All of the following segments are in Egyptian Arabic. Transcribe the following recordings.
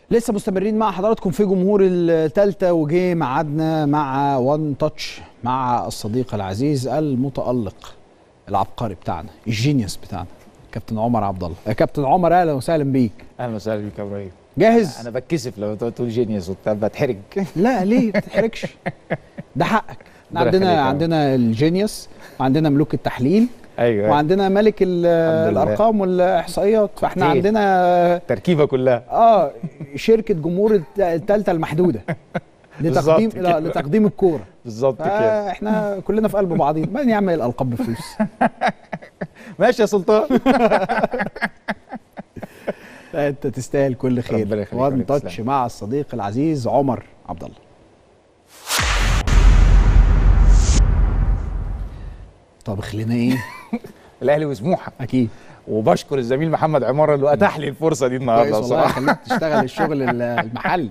لسه مستمرين مع حضراتكم في جمهور التالتة وجه ميعادنا مع وان تاتش مع الصديق العزيز المتألق العبقري بتاعنا الجينيوس بتاعنا كابتن عمر عبد الله يا كابتن عمر اهلا وسهلا بيك اهلا وسهلا بيك يا ابراهيم جاهز انا بتكسف لو تقعد تقول جينيوس وبتاع بتحرج لا ليه ما تتحركش ده حقك إحنا ربنا عندنا يخليك يا عندنا الجينيوس وعندنا ملوك التحليل ايوه وعندنا ملك ال- الحمد لله. الارقام والاحصائيات فاحنا كتير. عندنا التركيبه كلها اه شركه جمهور الت- التالتة المحدوده لتقديم بالظبط لا كده. لتقديم الكوره بالظبط كده فاحنا كلنا في قلب بعضين ما نعمل الالقاب بفلوس ماشي يا سلطان لا، انت تستاهل كل خير ربنا يخليك يا وان حبيبي، تاتش تسلم. مع الصديق العزيز عمر عبد الله طبخ لنا ايه الاهلي وسموحه اكيد وبشكر الزميل محمد عماره اللي اتاح لي الفرصه دي كويس النهارده والله بصراحه خليك تشتغل الشغل ال- المحلي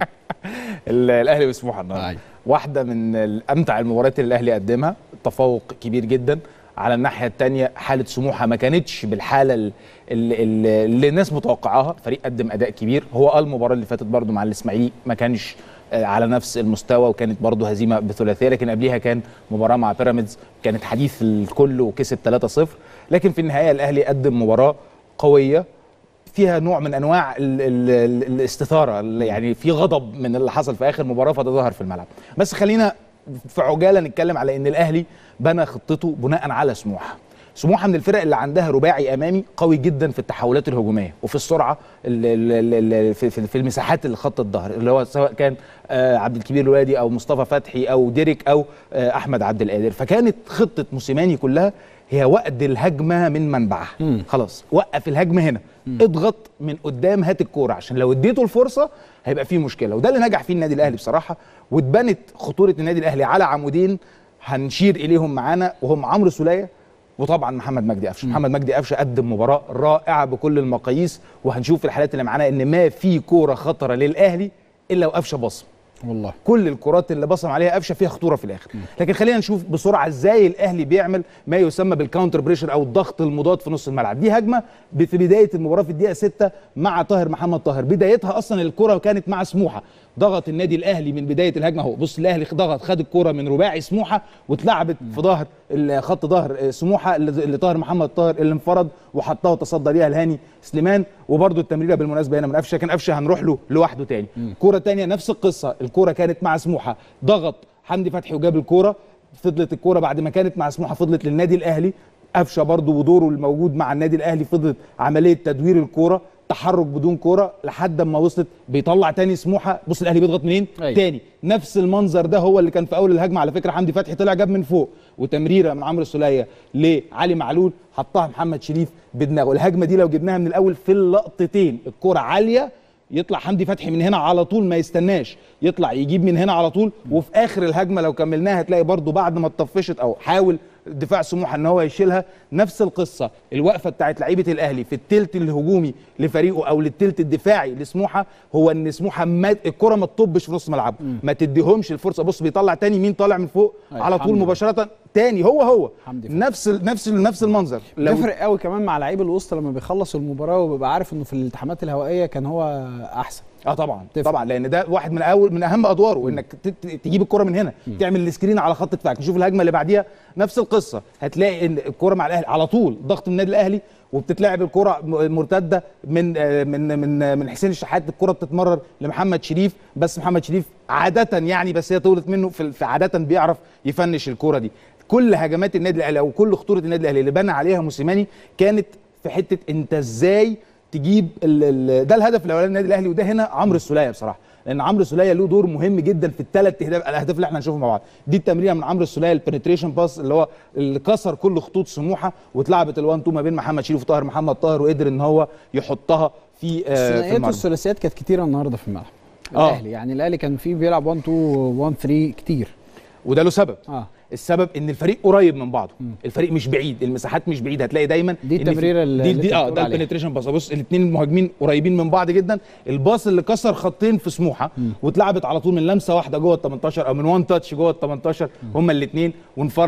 ال- الاهلي وسموحه النهارده أيوة. واحده من امتع المباريات اللي الاهلي قدمها تفوق كبير جدا على الناحيه الثانيه حاله سموحه ما كانتش بالحاله ال- ال- ال- اللي الناس متوقعاها فريق قدم اداء كبير هو اه المباراه اللي فاتت برده مع الاسماعيلي ما كانش آه، على نفس المستوى وكانت برضه هزيمه بثلاثيه لكن قبليها كان مباراه مع بيراميدز كانت حديث الكل وكسب 3-0 لكن في النهايه الاهلي قدم مباراه قويه فيها نوع من انواع ال ال ال الاستثاره ال- يعني في غضب من اللي حصل في اخر مباراه فده ظهر في الملعب بس خلينا في عجاله نتكلم على ان الاهلي بنى خطته بناء على سموحه سموحه من الفرق اللي عندها رباعي امامي قوي جدا في التحولات الهجوميه وفي السرعه ال- ال- ال- ال- في في- في المساحات اللي خط الظهر اللي هو سواء كان آه، عبد الكبير الوادي او مصطفى فتحي او ديريك او آه، احمد عبد القادر فكانت خطه موسيماني كلها هي وقد الهجمه من منبعها خلاص وقف الهجمه هنا اضغط من قدام هات الكوره عشان لو اديته الفرصه هيبقى فيه مشكله وده اللي نجح فيه النادي الاهلي بصراحه واتبنت خطوره النادي الاهلي على عمودين هنشير اليهم معانا وهم عمرو سوليه وطبعا محمد مجدي قفشه محمد مجدي قفشه قدم مباراه رائعه بكل المقاييس وهنشوف في الحالات اللي معانا ان ما في كوره خطره للاهلي الا وقفشه بصم والله كل الكرات اللي بصم عليها قفشه فيها خطوره في الاخر لكن خلينا نشوف بسرعه ازاي الاهلي بيعمل ما يسمى بالكاونتر بريشر او الضغط المضاد في نص الملعب دي هجمه ب- في بدايه المباراه في الدقيقه 6 مع طاهر محمد طاهر بدايتها اصلا الكره كانت مع سموحه ضغط النادي الاهلي من بدايه الهجمه اهو بص الاهلي ضغط خد الكره من رباعي سموحه واتلعبت في ظهر ال- خط ظهر آه، سموحه اللي اللي طاهر محمد طاهر اللي انفرد وحطها وتصدى ليها الهاني سليمان وبرده التمريره بالمناسبه هنا من قفشه كان قفشه هنروح له لوحده تاني كوره تانية نفس القصه الكوره كانت مع سموحه ضغط حمدي فتحي وجاب الكوره فضلت الكوره بعد ما كانت مع سموحه فضلت للنادي الاهلي قفشه برضه ودوره الموجود مع النادي الاهلي فضلت عمليه تدوير الكوره تحرك بدون كوره لحد ما وصلت بيطلع تاني سموحه بص الاهلي بيضغط منين أيوة. تاني نفس المنظر ده هو اللي كان في اول الهجمه على فكره حمدي فتحي طلع جاب من فوق وتمريره من عمرو السوليه لعلي معلول حطها محمد شريف بدماغه الهجمه دي لو جبناها من الاول في اللقطتين الكوره عاليه يطلع حمدي فتحي من هنا على طول ما يستناش يطلع يجيب من هنا على طول وفي اخر الهجمه لو كملناها هتلاقي برضو بعد ما اتطفشت او حاول دفاع سموحه ان هو يشيلها نفس القصه الوقفه بتاعت لعيبه الاهلي في التلت الهجومي لفريقه او للتلت الدفاعي لسموحه هو ان سموحه ما الكره ما تطبش في نص ملعبه ما تديهمش الفرصه بص بيطلع تاني مين طالع من فوق أيوة، على طول حمدي. مباشره تاني هو هو حمدي فتحي. نفس ال نفس ال نفس المنظر لو تفرق قوي كمان مع لعيب الوسط لما بيخلص المباراه وبيبقى عارف انه في الالتحامات الهوائيه كان هو احسن اه طبعا تفرق. طبعا لان ده واحد من اول من اهم ادواره انك ت- ت- تجيب الكره من هنا تعمل السكرين على خط دفاعك نشوف الهجمه اللي بعديها نفس القصه هتلاقي ان الكره مع الاهلي على طول ضغط من النادي الاهلي وبتتلعب الكره م- مرتده من آه، من من آه، من حسين الشحات الكره بتتمرر لمحمد شريف بس محمد شريف عاده يعني بس هي طولت منه في في عاده بيعرف يفنش الكره دي كل هجمات النادي الاهلي او كل خطوره النادي الاهلي اللي بنى عليها موسيماني كانت في حته انت ازاي تجيب ال ال ده الهدف الاولاني للنادي الاهلي وده هنا عمرو السوليه بصراحه لان عمرو السوليه له دور مهم جدا في الثلاث اهداف الاهداف اللي احنا هنشوفهم مع بعض دي التمريره من عمرو السوليه البنتريشن باس اللي هو اللي كسر كل خطوط سموحه واتلعبت الوان تو ما بين محمد شريف وطاهر محمد طاهر وقدر ان هو يحطها في آه في الثنائيات المرمى والثلاثيات كانت كتيره النهارده في الملعب آه. الاهلي يعني الاهلي كان فيه بيلعب 1 2 1 3 كتير وده له سبب اه السبب ان الفريق قريب من بعضه الفريق مش بعيد المساحات مش بعيد هتلاقي دايما دي إن في- التمريرة اللي- دي, اللي دي أنت اه بتقول ده عليها. البنتريشن باص بص الاثنين المهاجمين قريبين من بعض جدا الباص اللي كسر خطين في سموحه واتلعبت على طول من لمسه واحده جوه ال 18 او من وان تاتش جوه ال 18 هما الاثنين وانفرد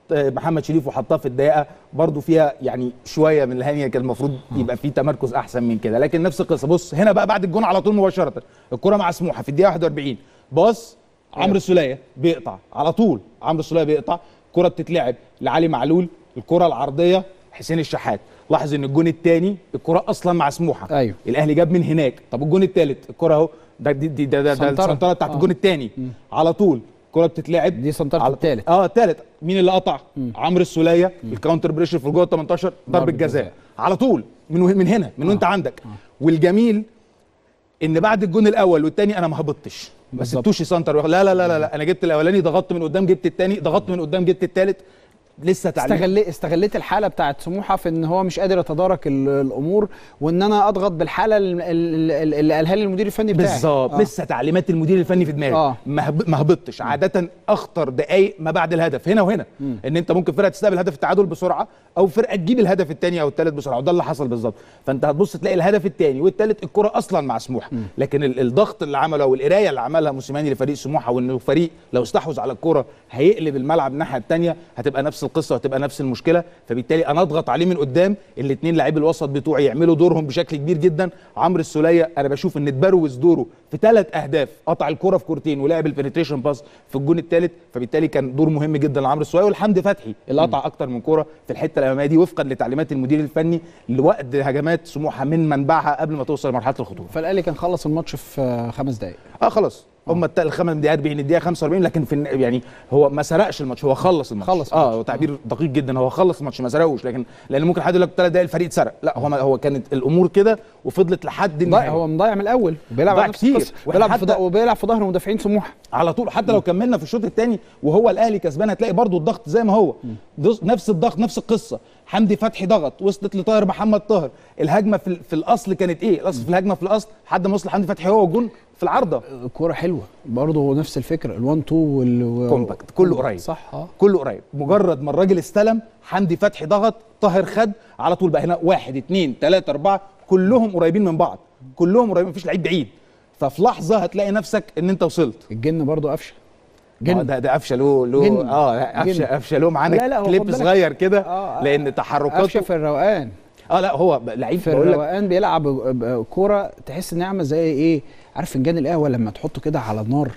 آه، محمد شريف وحطها في الدقيقه برضو فيها يعني شويه من الهانيه كان المفروض يبقى في تمركز احسن من كده لكن نفس القصه بص هنا بقى بعد الجون على طول مباشره الكره مع سموحه في الدقيقه 41 باص عمرو السوليه بيقطع على طول عمرو السوليه بيقطع كره بتتلعب لعلي معلول الكره العرضيه حسين الشحات لاحظ ان الجون الثاني الكره اصلا مع سموحه أيوه. الاهلي جاب من هناك طب الجون الثالث الكره اهو ده دي دي ده, ده, ده سنترة. السنتره بتاعت آه. الجون الثاني على طول الكره بتتلعب دي سنترة على- التالت. اه الثالث مين اللي قطع عمرو السوليه الكاونتر بريشر في جوه ال 18 ضربه ضربة جزاء جزاء. على طول من وه- من هنا من وانت عندك والجميل ان بعد الجون الاول والثاني انا ما هبطتش ما بالظبط. سبتوش يسنتر لا لا لا لا, لا. انا جبت الاولاني ضغطت من قدام جبت الثاني ضغطت من قدام جبت الثالث لسه تعليم استغليت استغليت الحاله بتاعت سموحه في ان هو مش قادر يتدارك ال- الامور وان انا اضغط بالحاله ال- ال- ال- اللي قالها لي المدير الفني بتاعي بالظبط آه. لسه تعليمات المدير الفني في دماغي آه. ما هب- ما هبطش عاده اخطر دقائق ما بعد الهدف هنا وهنا ان انت ممكن فرقه تستقبل هدف التعادل بسرعه او فرقه تجيب الهدف الثاني او الثالث بسرعه وده اللي حصل بالظبط فانت هتبص تلاقي الهدف الثاني والثالث الكره اصلا مع سموحه لكن ال- الضغط اللي عمله او القرايه اللي عملها موسيماني لفريق سموحه وانه فريق لو استحوذ على الكره هيقلب الملعب الناحيه الثانيه هتبقى نفس القصه وهتبقى نفس المشكله فبالتالي انا اضغط عليه من قدام الاثنين لاعبي الوسط بتوعي يعملوا دورهم بشكل كبير جدا عمرو السوليه انا بشوف ان اتبروز دوره في ثلاث اهداف قطع الكره في كورتين ولعب البنتريشن باس في الجون الثالث فبالتالي كان دور مهم جدا لعمرو السوليه والحمدي فتحي اللي قطع اكتر من كره في الحته الاماميه دي وفقا لتعليمات المدير الفني لوقت هجمات سموحه من منبعها قبل ما توصل لمرحله الخطوره فالاهلي كان خلص الماتش في آه، خمس دقائق اه خلاص هم الت- الخمس دقايق بين الدقيقه 45 لكن في الن- يعني هو ما سرقش الماتش هو خلص الماتش خلص اه الماتش. هو تعبير دقيق جدا هو خلص الماتش ما سرقوش لكن لان ممكن حد يقول لك ثلاث دقايق الفريق اتسرق لا هو ما هو كانت الامور كده وفضلت لحد ضايع النهايه هو مضيع من الاول وبيلعب ضاع على نفس كتير. القصة. وإحنا بيلعب في حتى- ض- وبيلعب في ظهر مدافعين سموحه على طول حتى لو كملنا في الشوط الثاني وهو الاهلي كسبان هتلاقي برضو الضغط زي ما هو دس- نفس الضغط نفس القصه حمدي فتحي ضغط وصلت لطاهر محمد طاهر الهجمه في, ال- في الاصل كانت ايه الاصل في الهجمه في الاصل لحد ما وصل حمدي فتحي هو جون في العارضه كوره حلوه برضه نفس الفكره ال1 2 وال كومباكت كله قريب صح اه كله قريب مجرد ما الراجل استلم حمدي فتحي ضغط طاهر خد على طول بقى هنا واحد اتنين تلاته اربعه كلهم قريبين من بعض كلهم قريبين مفيش لعيب بعيد ففي لحظه هتلاقي نفسك ان انت وصلت الجن برضه قفشه آه جن ده ده قفشه له له جن. اه لا، قفشه جن. قفشه له معانا لا، لا، هو خد كليب بالك. صغير كده آه، آه. لان قفشه تحركاته في الروقان اه لا هو ب- لعيب في بقول لك الروقان بيلعب ب- ب- كوره تحس انها عامله زي ايه عارف فنجان القهوه لما تحطه كده على النار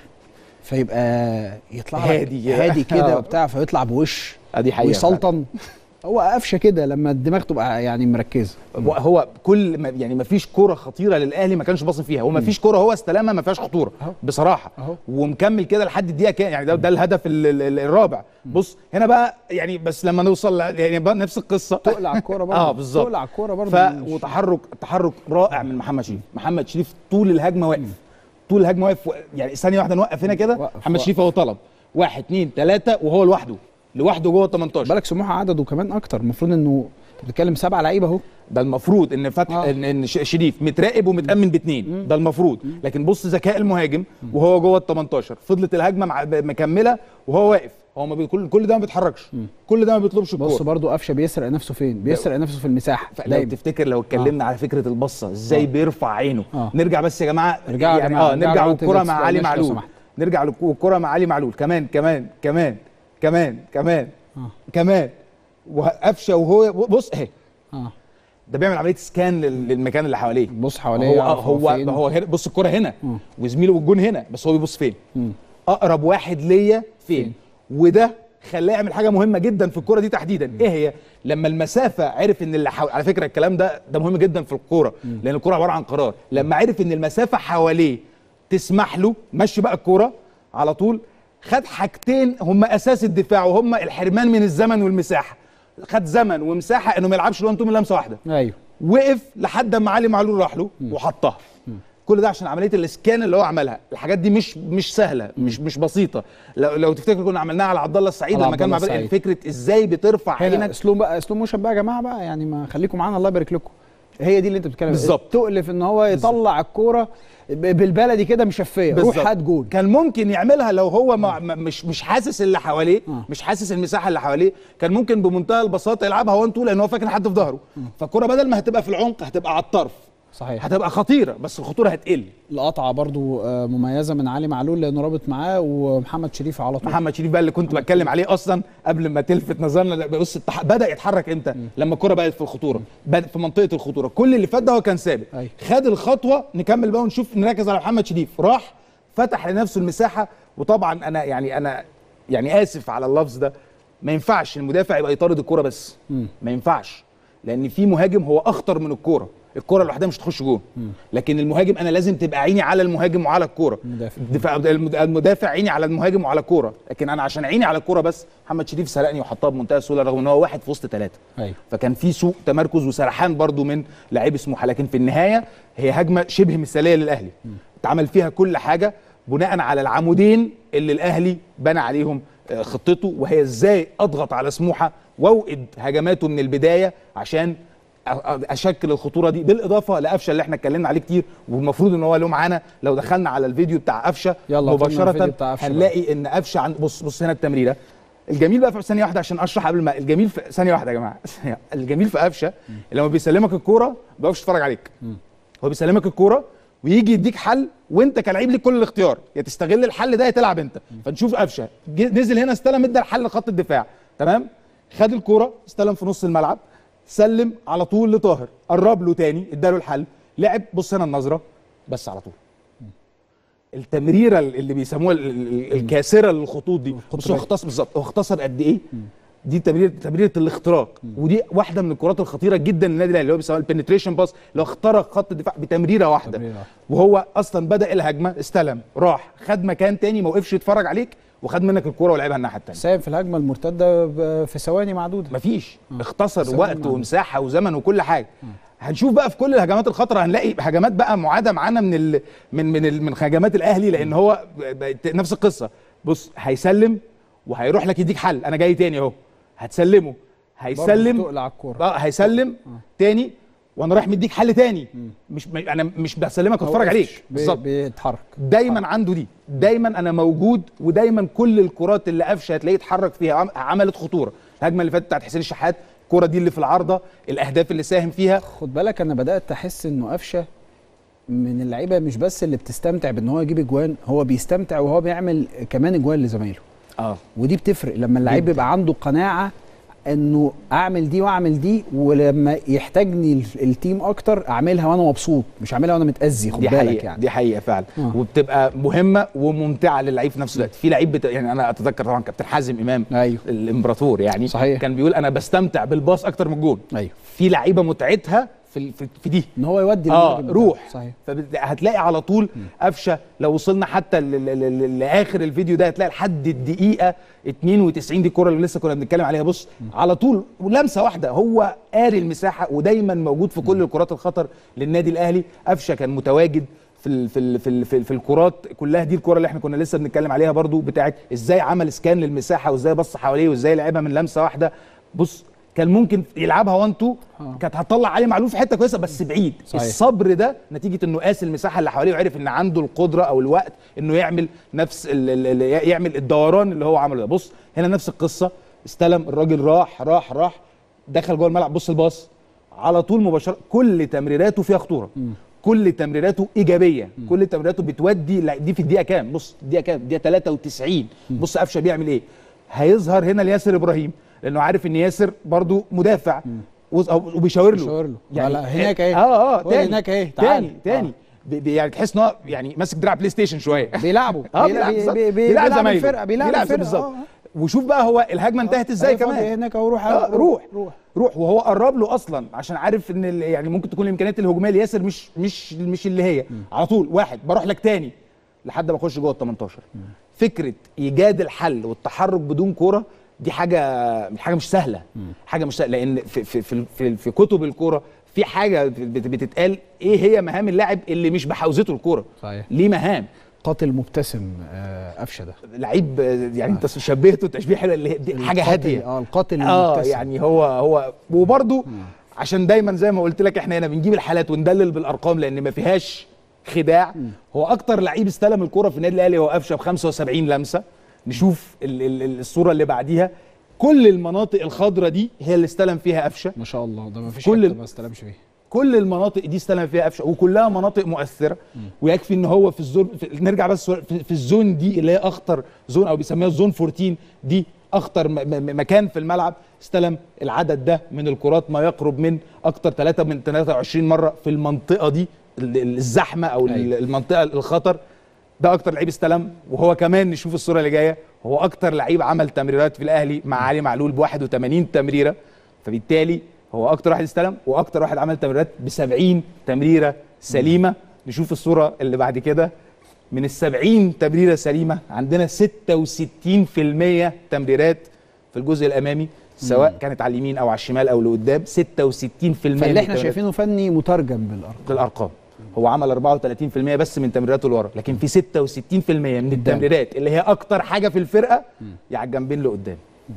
فيبقى يطلع لك هادي كده. هادي كده آه. وبتاع فيطلع بوش ادي حقيقه ويسلطن هو قفشه كده لما الدماغ تبقى يعني مركزه هو- هو كل ما يعني ما فيش كوره خطيره للاهلي ما كانش باصي فيها وما فيش كوره هو استلمها ما فيهاش خطوره أهو. بصراحه أهو. ومكمل كده لحد الدقيقه كام يعني ده, ده الهدف ال- ال- ال- الرابع بص هنا بقى يعني بس لما نوصل ل- يعني بقى نفس القصه تقلع الكوره برضه اه بالظبط تقلع الكوره برضه ف مش- وتحرك تحرك رائع من محمد شريف محمد شريف طول الهجمه واقف طول الهجمه واقف و- يعني ثانيه واحده نوقف هنا كده وقف، محمد وقف. شريف هو طلب واحد اثنين ثلاثه وهو لوحده لوحده جوه ال 18 بالك سموحه عدده كمان اكتر المفروض انه أنت بتتكلم سبع لعيبه اهو ده المفروض ان فتح آه. آه. ان ان ش- شريف متراقب ومتامن باثنين ده المفروض لكن بص ذكاء المهاجم وهو جوه ال 18 فضلت الهجمه مع ب- مكمله وهو واقف هو ما بي... كل كل ده ما بيتحركش كل ده ما بيطلبش بص الكوره برضه قفشه بيسرق نفسه فين بيسرق نفسه في المساحه لو دايما تفتكر لو اتكلمنا على فكره البصه ازاي آه. بيرفع عينه آه. نرجع بس يا جماعه ارجعوا يا يعني جماعة، اه ارجعوا نرجع لوقت للكره مع علي الاستقلال لو معلول سمحت. نرجع للكره مع علي معلول كمان كمان كمان كمان كمان آه. كمان وقفشه وهو بص اهي اه ده بيعمل عمليه سكان لل- للمكان اللي حواليه بص حواليه هو يعرف هو فين. هو هنا بص الكرة هنا مم. وزميله والجون هنا بس هو بيبص فين مم. اقرب واحد ليا فين فين؟ وده خلاه يعمل حاجه مهمه جدا في الكوره دي تحديدا ايه هي لما المسافه عرف ان اللي حو... على فكره الكلام ده ده مهم جدا في الكوره لان الكوره عباره عن قرار لما عرف ان المسافه حواليه تسمح له مشي بقى الكوره على طول خد حاجتين هم اساس الدفاع وهم الحرمان من الزمن والمساحه خد زمن ومساحه انه ما يلعبش الوان تو من لمسه واحده ايوه وقف لحد ما علي معلول راح له وحطها كل ده عشان عمليه الاسكان اللي هو عملها الحاجات دي مش مش سهله مش مش بسيطه لو, لو تفتكر كنا عملناها على عبد الله السعيد على لما عبد كان مع الله فريق السعيد. فكره ازاي بترفع هنا عينك اسلوب بقى اسلوب موشن بقى يا جماعه بقى يعني ما خليكم معانا الله يبارك لكم هي دي اللي انت بتتكلم بالظبط. تؤلف ان هو يطلع الكوره ب- بالبلدي كده مشفيه روح بالظبط. هات جول كان ممكن يعملها لو هو ما ما- مش مش حاسس اللي حواليه آه. مش حاسس المساحه اللي حواليه كان ممكن بمنتهى البساطه يلعبها 1 2 لان هو فاكر حد في ظهره فالكره بدل ما هتبقى في العمق هتبقى على الطرف صحيح هتبقى خطيره بس الخطوره هتقل القطعه برضو آه، مميزه من علي معلول لانه رابط معاه ومحمد شريف على طول محمد شريف بقى اللي كنت بتكلم عليه اصلا قبل ما تلفت نظرنا لا، بص التح... بدا يتحرك امتى لما الكره بقت في الخطوره بد... في منطقه الخطوره كل اللي فات ده هو كان ثابت أيوة. خد الخطوه نكمل بقى ونشوف نركز على محمد شريف راح فتح لنفسه المساحه وطبعا انا يعني انا يعني اسف على اللفظ ده ما ينفعش المدافع يبقى يطارد الكوره بس ما ينفعش لان في مهاجم هو اخطر من الكوره الكوره لوحدها مش تخش جون لكن المهاجم انا لازم تبقى عيني على المهاجم وعلى الكوره المدافع. الدفاع المد- المدافع عيني على المهاجم وعلى الكوره لكن انا عشان عيني على الكوره بس محمد شريف سرقني وحطها بمنتهى السهوله رغم ان هو واحد في وسط ثلاثه ايوه فكان في سوء تمركز وسرحان برضو من لعيب سموحه لكن في النهايه هي هجمه شبه مثاليه للاهلي اتعمل فيها كل حاجه بناء على العمودين اللي الاهلي بنى عليهم آه، خطته وهي ازاي اضغط على سموحه واوقد هجماته من البدايه عشان أ- أ- اشكل الخطوره دي بالاضافه لقفشه اللي احنا اتكلمنا عليه كتير والمفروض ان هو له معانا لو دخلنا على الفيديو بتاع قفشه يلا قلنا الفيديو مباشره بتاع قفشة هنلاقي ان قفشه عند بص بص هنا التمريره الجميل بقى في ثانيه واحده عشان اشرح قبل ما الجميل في ثانيه واحده يا جماعه الجميل في قفشه لما بيسلمك الكوره ما بيقفش يتفرج عليك هو بيسلمك الكوره ويجي يديك حل وانت كلاعب ليك كل الاختيار يا تستغل الحل ده يا تلعب انت فنشوف قفشه جه- نزل هنا استلم ادى الحل لخط الدفاع تمام خد الكوره استلم في نص الملعب سلم على طول لطاهر قرب له تاني اداله الحل لعب بص هنا النظره بس على طول التمريره اللي بيسموها ال- ال- الكاسره للخطوط دي بص هو اختصر بالظبط هو اختصر قد ايه دي تمريره تمريره الاختراق ودي واحده من الكرات الخطيره جدا للنادي الاهلي اللي هو بيسموها البنتريشن باس اللي هو اخترق خط الدفاع بتمريره واحده تمريرة واحدة. وهو اصلا بدا الهجمه استلم راح خد مكان تاني ما وقفش يتفرج عليك وخد منك الكوره ولعبها الناحيه التانيه ساهم في الهجمه المرتده ب- في ثواني معدوده مفيش اختصر ثواني وقت معدودة. ومساحه وزمن وكل حاجه هنشوف بقى في كل الهجمات الخطره هنلاقي هجمات بقى معاده معانا من ال... من من ال... من هجمات الاهلي لان هو ب- ب- نفس القصه بص هيسلم وهيروح لك يديك حل انا جاي تاني اهو هتسلمه هيسلم تقلع الكوره اه هيسلم تاني وانا رايح مديك حل تاني مش م- انا مش بسلمك اتفرج عليك بالظبط بيتحرك دايما عنده دي دايما انا موجود ودايما كل الكرات اللي قفشه هتلاقيه اتحرك فيها عم- عملت خطوره الهجمه اللي فاتت بتاعت حسين الشحات الكره دي اللي في العارضه الاهداف اللي ساهم فيها خد بالك انا بدات احس انه قفشه من اللعيبه مش بس اللي بتستمتع بان هو يجيب اجوان هو بيستمتع وهو بيعمل كمان اجوان لزمايله اه ودي بتفرق لما اللعيب جداً. يبقى عنده قناعه انه اعمل دي واعمل دي ولما يحتاجني ال- التيم اكتر اعملها وانا مبسوط مش اعملها وانا متاذي خد دي بالك حقيقة يعني دي حقيقة فعلا آه. وبتبقى مهمة وممتعة للعيب في نفس الوقت في لعيب بت... يعني أنا أتذكر طبعا كابتن حازم إمام ايوه الإمبراطور يعني صحيح. كان بيقول أنا بستمتع بالباص أكتر من الجون ايوه في لعيبة متعتها في ال- في, في دي ان هو يودي اه المهاجم بتاعه. روح صحيح فهتلاقي على طول قفشه لو وصلنا حتى ل- ل- ل- لاخر الفيديو ده هتلاقي لحد الدقيقه 92 دي الكره اللي لسه كنا بنتكلم عليها بص على طول لمسه واحده هو قاري المساحه ودايما موجود في كل الكرات الخطر للنادي الاهلي قفشه كان متواجد في ال في ال في ال في, ال في الكرات كلها دي الكره اللي احنا كنا لسه بنتكلم عليها برضو بتاعت ازاي عمل سكان للمساحه وازاي بص حواليه وازاي لعبها من لمسه واحده بص كان ممكن يلعبها 1 2 آه. كانت هتطلع علي معلول في حته كويسه بس بعيد صحيح. الصبر ده نتيجه انه قاس المساحه اللي حواليه وعرف ان عنده القدره او الوقت انه يعمل نفس ال ال ال يعمل الدوران اللي هو عمله ده بص هنا نفس القصه استلم الراجل راح راح راح دخل جوه الملعب بص الباص على طول مباشره كل تمريراته فيها خطوره كل تمريراته ايجابيه كل تمريراته بتودي لا، دي في الدقيقه كام بص الدقيقه كام الدقيقه 93 بص قفشه بيعمل ايه هيظهر هنا لياسر ابراهيم لانه عارف ان ياسر برضو مدافع وز- أو- وبيشاور له بيشاور له. لا، لا، هناك اهي. اه اه هو تاني هناك اهي، تعال. تاني تاني بي- بي- يعني تحس ان هو يعني ماسك دراع بلاي ستيشن شويه بيلعبوا اه بيلعب بيلعب بالظبط. بي- بي- بيلعب بيلعب زمايله الفرقه بيلعب الفرقه بالظبط آه. وشوف بقى هو الهجمه انتهت ازاي أهي فاضي كمان هناك اهو روح آه روح روح روح وهو قرب له اصلا عشان عارف ان ال- يعني ممكن تكون الامكانيات الهجوميه لياسر مش مش مش اللي هي على طول واحد بروح لك تاني لحد ما اخش جوه ال 18 فكره ايجاد الحل والتحرك بدون كوره دي حاجه حاجه مش سهله حاجه مش سهله لان في في في, في, في كتب الكوره في حاجه بت- بتتقال ايه هي مهام اللاعب اللي مش بحوزته الكوره صحيح ليه مهام قاتل مبتسم آه، قفشه ده لعيب آه، يعني انت شبهته تشبيه حلو اللي هي دي حاجه القاتل- هاديه اه القاتل اه المبتسم يعني هو هو وبرده عشان دايما زي ما قلت لك احنا هنا بنجيب الحالات وندلل بالارقام لان ما فيهاش خداع هو اكتر لعيب استلم الكره في النادي الاهلي هو قفشه ب 75 لمسه نشوف ال ال ال- الصوره اللي بعديها كل المناطق الخضراء دي هي اللي استلم فيها قفشه ما شاء الله ده ما فيش كل كل ال- ما استلمش فيه كل المناطق دي استلم فيها قفشه وكلها مناطق مؤثره ويكفي ان هو في الزون في نرجع بس في, في الزون دي اللي هي اخطر زون او بيسميها الزون 14 دي اخطر م- م- مكان في الملعب استلم العدد ده من الكرات ما يقرب من اكتر 3 من 23 مره في المنطقه دي ال- ال- الزحمه او ال- أيوة. المنطقه الخطر ده اكتر لعيب استلم وهو كمان نشوف الصوره اللي جايه هو اكتر لعيب عمل تمريرات في الاهلي مع علي معلول ب 81 تمريره فبالتالي هو اكتر واحد استلم واكتر واحد عمل تمريرات ب 70 تمريره سليمه نشوف الصوره اللي بعد كده من ال 70 تمريره سليمه عندنا 66% تمريرات في الجزء الامامي سواء كانت على اليمين او على الشمال او لقدام 66% فاللي احنا تمريرات شايفينه فني مترجم بالارقام بالارقام هو عمل 34% بس من تمريراته لورا لكن في 66% من التمريرات اللي هي اكتر حاجه في الفرقه يا على الجنبين لقدام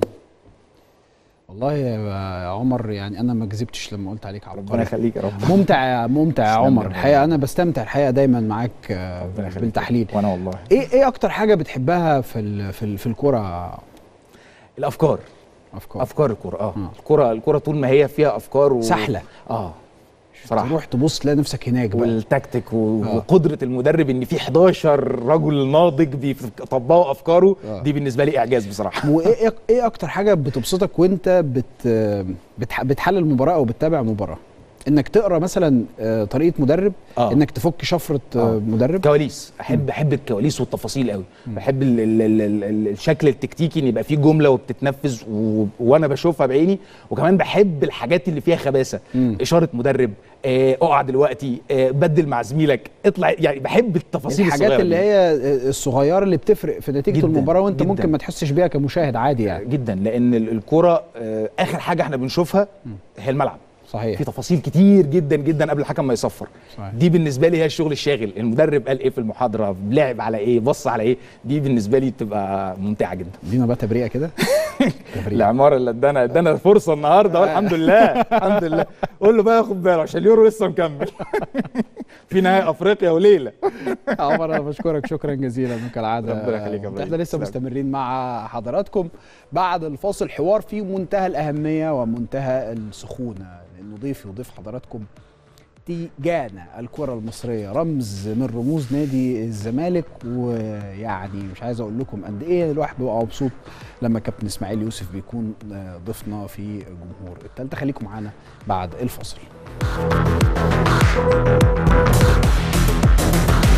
والله يا عمر يعني انا ما كذبتش لما قلت عليك ربنا عبقري يخليك يا رب ممتع ممتع يا تسلم عمر يا الحقيقه انا بستمتع الحقيقه دايما معاك آه، ربنا يخليك. بالتحليل وانا والله ايه ايه اكتر حاجه بتحبها في ال في ال في الكوره الافكار افكار افكار الكره اه آه. الكره الكره طول ما هي فيها افكار و... سهله اه صراحه تروح تبص تلاقي نفسك هناك بقى والتكتيك و... آه. وقدره المدرب ان في 11 رجل ناضج بيطبقوا افكاره آه. دي بالنسبه لي اعجاز بصراحه وايه إيه- ايه اكتر حاجه بتبسطك وانت بت بتح بتحلل مباراه او بتتابع مباراه انك تقرا مثلا آه، طريقه مدرب آه. انك تفك شفره آه، آه. مدرب كواليس احب احب الكواليس والتفاصيل قوي بحب ال ال ال ال ال الشكل التكتيكي ان يبقى فيه جمله وبتتنفذ و... وانا بشوفها بعيني وكمان بحب الحاجات اللي فيها خباثه مم. اشاره مدرب آه، اقع دلوقتي آه، بدل مع زميلك اطلع يعني بحب التفاصيل الحاجات الصغيرة اللي دي. هي الصغيره اللي بتفرق في نتيجه جداً، المباراه وانت جداً. ممكن ما تحسش بيها كمشاهد عادي يعني جدا لان ال- الكوره آه، اخر حاجه احنا بنشوفها هي الملعب صحيح في تفاصيل كتير جدا جدا قبل الحكم ما يصفر صحيح. دي بالنسبه لي هي الشغل الشاغل المدرب قال ايه في المحاضره لعب على ايه بص على ايه دي بالنسبه لي بتبقى ممتعه جدا دينا بقى تبريئه كده تبريئه العماره اللي ادانا ادانا فرصه النهارده والحمد لله الحمد لله قول له بقى ياخد باله عشان اليورو لسه مكمل في نهائي افريقيا وليله عمر انا بشكرك شكرا جزيلا كالعاده ربنا يخليك يا إبراهيم. احنا لسه تسلم. مستمرين مع حضراتكم بعد الفاصل حوار في منتهى الاهميه ومنتهى السخونه لانه ضيف يضيف حضراتكم تيجانا الكرة المصرية رمز من رموز نادي الزمالك ويعني مش عايز اقول لكم قد ايه الواحد بيبقى مبسوط لما كابتن اسماعيل يوسف بيكون آه، ضيفنا في جمهور التالتة خليكم معانا بعد الفاصل